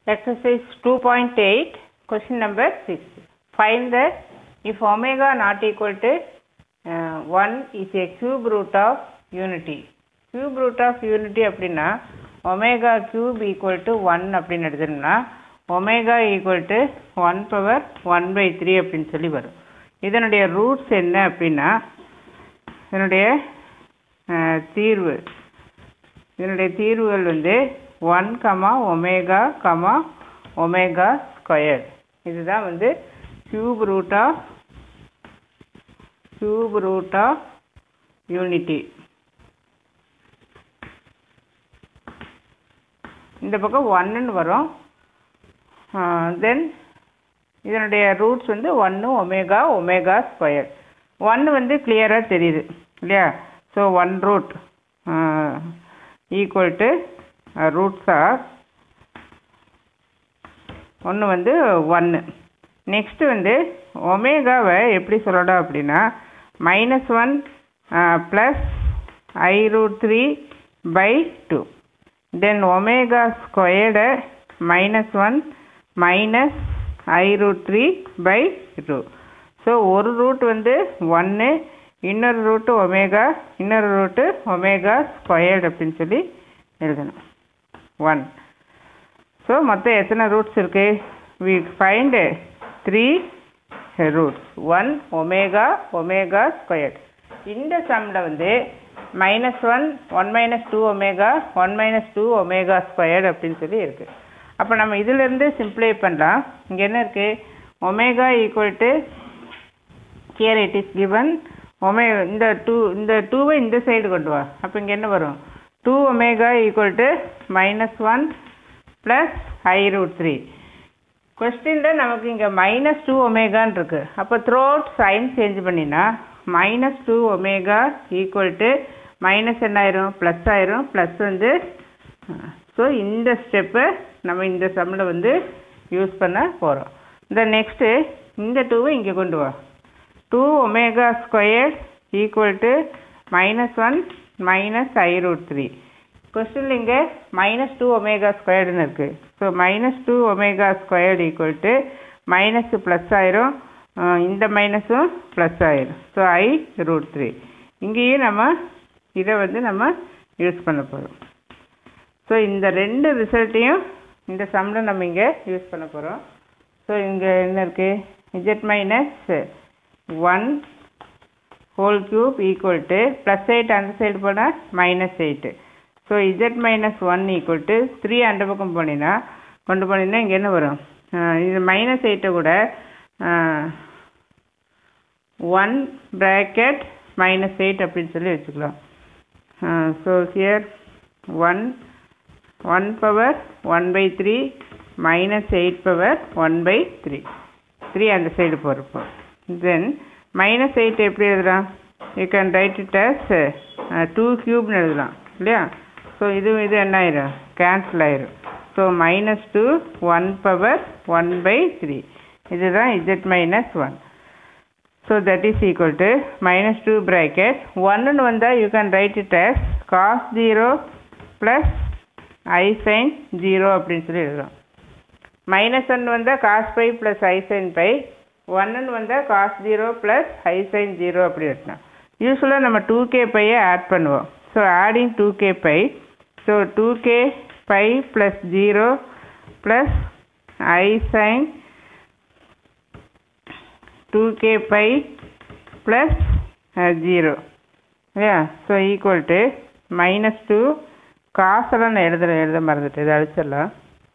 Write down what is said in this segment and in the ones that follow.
Exercise 2.8, question number 6. Find the, if omega not equal to uh, 1 is a cube root of unity. Cube root of unity அப்படின்னா omega cube equal to 1 அப்படின்னு எடுத்தோம்னா omega equal to 1 power 1 by 3 அப்படின்னு சொல்லி வரும் இதனுடைய roots என்ன அப்படின்னா இதனுடைய அஹ், தீர்வு இதனுடைய தீர்வுகள் வந்து one comma omega comma omega square இதுதான் வந்து cube root of cube root of unity இந்த பக்கம் ஒன்னுன்னு வரும் தென் இதனுடைய ரூட்ஸ் வந்து ஒன்று ஒமேகா ஒமேகா ஸ்கொயர் ஒன்று வந்து கிளியராக தெரியுது இல்லையா so one root equal to roots are ஒன்று வந்து ஒன்று நெக்ஸ்ட்டு வந்து ஒமேகாவை எப்படி சொல்லலாம் அப்படின்னா minus one plus I root three by two then omega squared minus one minus I root three by two so ஒரு ரூட் வந்து ஒன்று இன்னொரு ரூட்டு ஒமேகா இன்னொரு ரூட்டு ஒமேகா ஸ்கொயர்டு அப்படின்னு சொல்லி எழுதணும் ஒன் ஸோ மொத்தம் எத்தனை ரூட்ஸ் இருக்கு we find three roots one omega omega square இந்த சம்மில் வந்து minus one one minus two omega one minus two omega squared அப்படின்னு சொல்லி இருக்குது அப்போ நம்ம இதிலேருந்து சிம்ப்ளை பண்ணலாம் இங்கே என்ன இருக்குது omega equal to here it is given ஒமே இந்த டூ இந்த டூவை இந்த சைடு கொண்டு வா அப்போ இங்கே என்ன வரும் two omega equal to minus one plus I root three கொஸ்டினில் நமக்கு இங்கே மைனஸ் டூ ஒமேகான்னு இருக்கு அப்போ த்ரோ அவுட் சைன் சேஞ்ச் பண்ணினா minus two omega equal to minus என்ன ஆயிரும் ப்ளஸ் ஆயிரும் ப்ளஸ் வந்து ஸோ இந்த ஸ்டெப்பை நம்ம இந்த சம்மில் வந்து யூஸ் பண்ண போகிறோம் இந்த நெக்ஸ்ட்டு இந்த டூவை இங்கே கொண்டு வா two omega square equal to minus one minus I root three கொஸ்டினில் இங்கே மைனஸ் டூ ஒமேகா ஸ்கொயர்டுன்னு இருக்குது so minus two omega squared equal to minus plus ஆயிரும் அஹ் இந்த மைனஸும் ப்ளஸ் ஆயிரும் ஸோ ஐ ரூட் த்ரீ இங்கேயும் நம்ம இதை வந்து நம்ம யூஸ் பண்ண போகிறோம் ஸோ இந்த ரெண்டு ரிசல்ட்டையும் இந்த சம்மில் நம்ம இங்கே யூஸ் பண்ண போகிறோம் ஸோ இங்கே என்ன இருக்குது Z minus one whole cube equal to plus eight அந்த சைடு போனால் minus eight so Z minus one equal to three அந்த பக்கம் போனீங்கன்னா கொண்டு போனீங்கன்னா இங்கே என்ன வரும் அஹ் இது மைனஸ் எயிட்டை கூட ஒன் ப்ராக்கெட் மைனஸ் எயிட் அப்படின்னு சொல்லி வச்சுக்கலாம் so here one one power one by three minus eight power one by three three அந்த சைடு போகிறப்போ தென் மைனஸ் எயிட் எப்படி எழுதலாம் you can write it as two க்யூப்னு எழுதலாம் இல்லையா ஸோ இது இது என்ன ஆயிரும் கேன்சல் ஆயிரும் so minus two one power one by three இதுதான் Z minus one so that is equal to minus two bracket ஒன்னுன்னு வந்தால் you can write it as cos zero plus I sine zero அப்படின்னு சொல்லி எழுதுறோம் minus one வந்தால் cos pi plus ஐ sine pi ஒன்னுன்னு வந்தால் cos zero plus ஐ sine zero அப்படி எடுத்தோம் யூஸ்வலாக நம்ம டூ கே பையை ஆட் பண்ணுவோம் so adding two K pi so two K pi plus zero plus ஐ sine two K pi plus zero இல்லையா so equal to minus two காசெல்லாம் நான் எழுத எழுத மறந்துட்டேன் இதை அழிச்சிடலாம்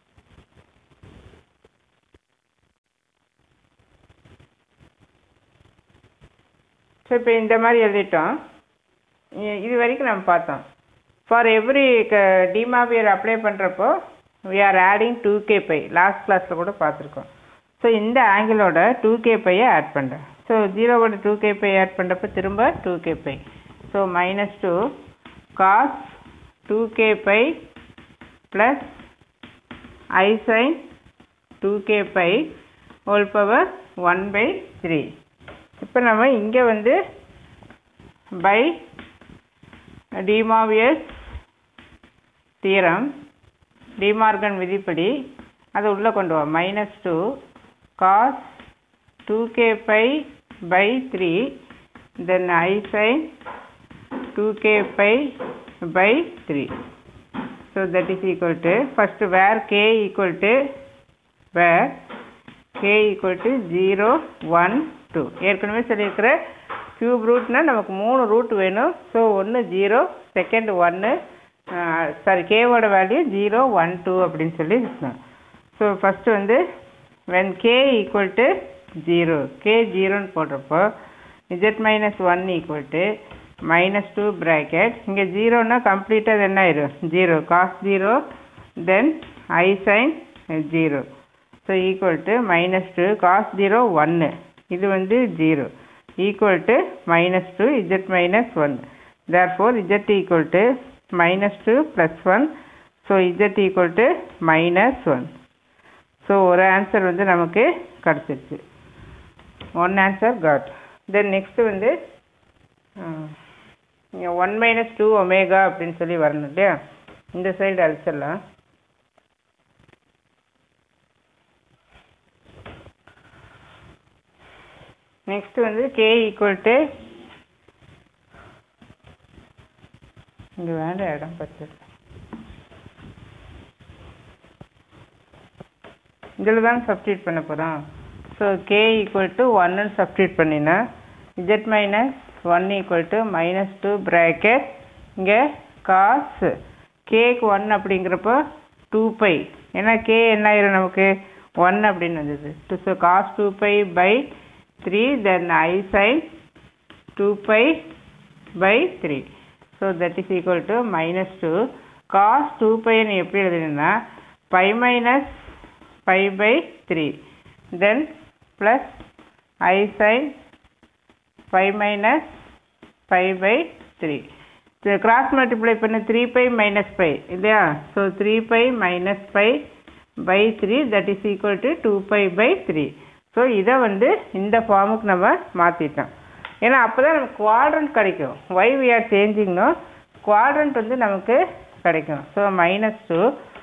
ஸோ இப்போ இந்த மாதிரி எழுதிட்டோம் இ- இது வரைக்கும் நம்ம பார்த்தோம் ஃபார் எவ்ரி க டிமாவியர் அப்ளை பண்ணுறப்போ we are adding two K pi last கிளாஸில் கூட பார்த்துருக்கோம் ஸோ இந்த ஆங்கிளோட டூ கே பையை ஆட் பண்ணுறேன் ஸோ ஜீரோவோட டூ கே பை ஆட் பண்ணுறப்ப திரும்ப two K pi so minus two cos two K pi plus I sine two K pi whole power one by three இப்போ நம்ம இங்கே வந்து பை டிமாவியஸ் தியரம் டிமார்கன் விதிப்படி அதை உள்ளே கொண்டு வா minus two cos two K pi by three then i sine two K pi by three so that is equal to first where k equal to where k equal to zero one two ஏற்கனவே சொல்லியிருக்கிற cube ரூட்னால் நமக்கு மூணு root வேணும் so ஒன்று zero second ஒன்று sorry கேவோட value zero one two அப்படின்னு சொல்லி இருக்கணும் ஸோ ஃபஸ்ட்டு வந்து when k equal to zero k ஜீரோன்னு போடுறப்போ z minus one equal to minus two bracket இங்கே ஜீரோன்னா கம்ப்ளீட்டாக அது என்ன ஆயிரும் zero cos zero then i sine zero so equal to minus two cos zero ஒன்று இது வந்து zero equal to minus two z minus one therefore z equal to minus two plus one so z equal to minus one so ஒரு answer வந்து நமக்கு கிடச்சிருச்சு one answer got then next வந்து இங்கே one minus two omega அப்படின்னு சொல்லி வரணும் இல்லையா இந்த சைடு அழிச்சிடலாம் நெக்ஸ்ட் வந்து கே ஈக்குவல் டு இங்கே வேண்ட இடம் பத்து இதில் தான் சப்ஸ்டியூட் பண்ண போகிறோம் ஸோ கே ஈக்குவல் டு ஒன்னு சப்ஸ்டியூட் பண்ணினா z minus one equal to minus two bracket இங்கே காசு கேக்கு ஒன் அப்படிங்கிறப்போ டூ பை ஏன்னா கே என்ன ஆயிரும் நமக்கு ஒன் அப்படின்னு வந்தது two so cos two pi by three then i sine two pi by three so that is equal to minus two cos two பைன்னு எப்படி எழுதுனா pi minus pi by three then plus I sine pi minus pi by three cross multiply பண்ண three pi minus pi இல்லையா so three pi minus pi by three that is equal to two pi by three so இதை வந்து இந்த ஃபார்முக்கு நம்ம மாற்றிட்டோம் ஏன்னா அப்போ தான் நமக்கு குவாட்ரண்ட் கிடைக்கும் ஒய் வி ஆர் சேஞ்சிங்னோ குவாட்ரண்ட் வந்து நமக்கு கிடைக்கும் so minus two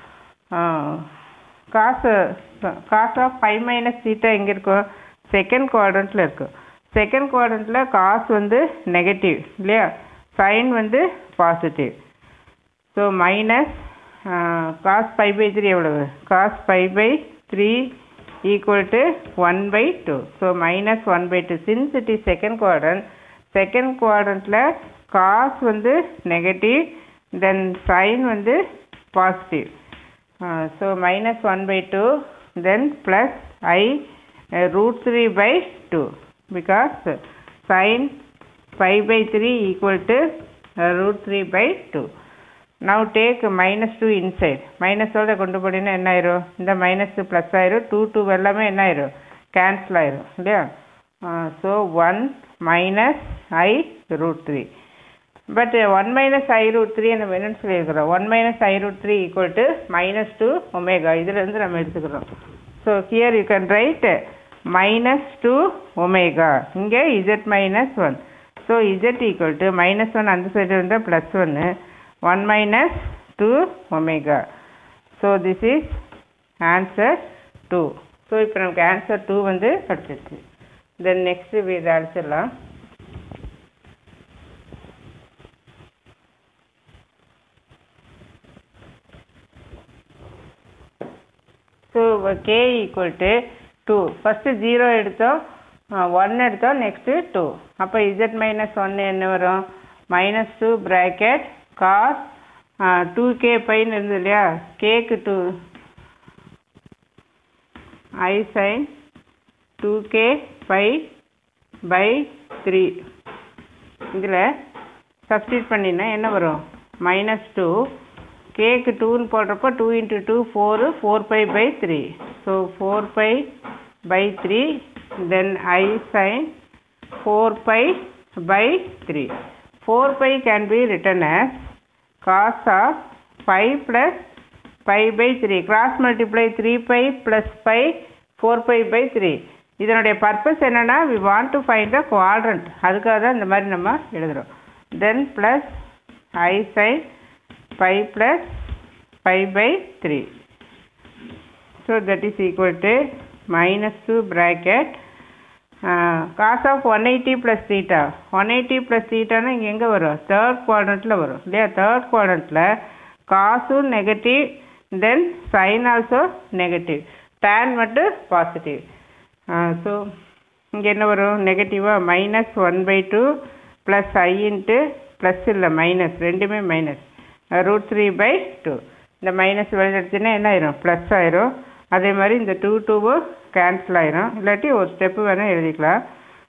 cos cos of five minus theta எங்கே இருக்கும் செகண்ட் குவாட்ரண்ட்டில் இருக்கும் செகண்ட் குவாட்ரண்ட்டில் காசு வந்து நெகட்டிவ் இல்லையா சைன் வந்து positive so minus cos five by three எவ்வளவு cos five by three equal to 1 by 2. So, minus 1 by 2. Since it is second quadrant, second quadrantல cos வந்து negative, then sin வந்து positive. Uh, so, minus 1 by 2, then plus i uh, root 3 by 2 because sin 5 by 3 equal to uh, root 3 by 2. Now take minus two inside மைனஸோட கொண்டு போனீங்கன்னா என்ன ஆயிரும் இந்த minus plus ஆயிரும் டூ டூ எல்லாமே என்ன ஆயிரும் கேன்சல் ஆயிரும் இல்லையா so one minus I root three but one minus I root three நம்ம என்னன்னு சொல்லியிருக்கிறோம் one minus I root three equal to minus two omega இதுலேருந்து நம்ம எடுத்துக்கிறோம் so here you can write minus two omega இங்கே z minus one so z equal to minus one அந்த side இருந்தால் plus ஒன்று 1 minus 2 omega. So, this is answer 2. So, இப்போ நமக்கு answer 2 வந்து கிடச்சிருச்சு தென் நெக்ஸ்ட் இதை அடிச்சிடலாம் so k equal to two first zero எடுத்தோம் ஒன் எடுத்தோம் நெக்ஸ்ட்டு டூ அப்போ இசட் மைனஸ் ஒன்று என்ன வரும் minus two bracket cos two k பைன்னு இருந்தது இல்லையா கேக்கு two i sine two K pi by three இதில் சப்ஸ்டியூட் பண்ணினா என்ன வரும் மைனஸ் டூ கேக்கு டூன்னு போடுறப்போ two into two four four pi by three so four pi by three then i sine four pi by three 4 pi can be written as cos of 5 plus pi by 3. Cross multiply 3 pi plus pi 4 pi by 3. இதனுடைய purpose என்னன்னா we want to find the quadrant அதுக்காக தான் இந்த மாதிரி நம்ம எழுதுகிறோம் then plus I sine pi plus pi by three so so that is equal to minus two bracket cos of one eighty plus theta one eighty plus தீட்டானா இங்கே எங்கே வரும் தேர்ட் குவாட்ரண்ட்டில் வரும் இல்லையா தேர்ட் குவாட்ரண்ட்டில் காசும் negative then sine also negative tan மட்டும் பாசிட்டிவ் ஸோ இங்கே என்ன வரும் நெகட்டிவாக minus one by two plus i into plus இல்லை மைனஸ் ரெண்டுமே minus root three by two இந்த மைனஸ் வெளியெடுத்துன்னா என்ன ஆயிரும் ப்ளஸ் ஆயிரும் அதே மாதிரி இந்த டூ டூவும் கேன்சல் ஆயிரும் இல்லாட்டி ஒரு ஸ்டெப்பு வேணால் எழுதிக்கலாம்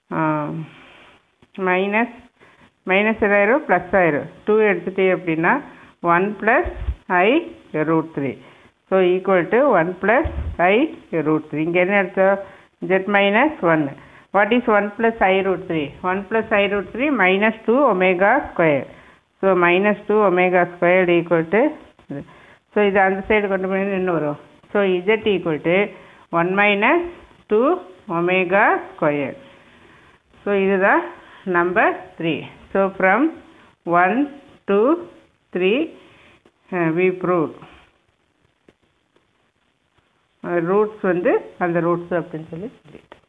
மைனஸ் மைனஸ் எதாயிரும் ப்ளஸ் ஆயிரும் டூ எடுத்துட்டே அப்படின்னா one plus I root three so equal to one plus I root three இங்கே என்ன எடுத்தோம் ஜெட் மைனஸ் ஒன்று what is one plus I root three one plus I root three minus two omega square so minus two omega square equal to so இது அந்த சைடு கொண்டு போய் என்ன வரும் so z equal to one minus two omega square so இதுதான் number three so from one two three we prove roots வந்து அந்த ரூட்ஸ் அப்படின்னு சொல்லி சொல்லிட்டு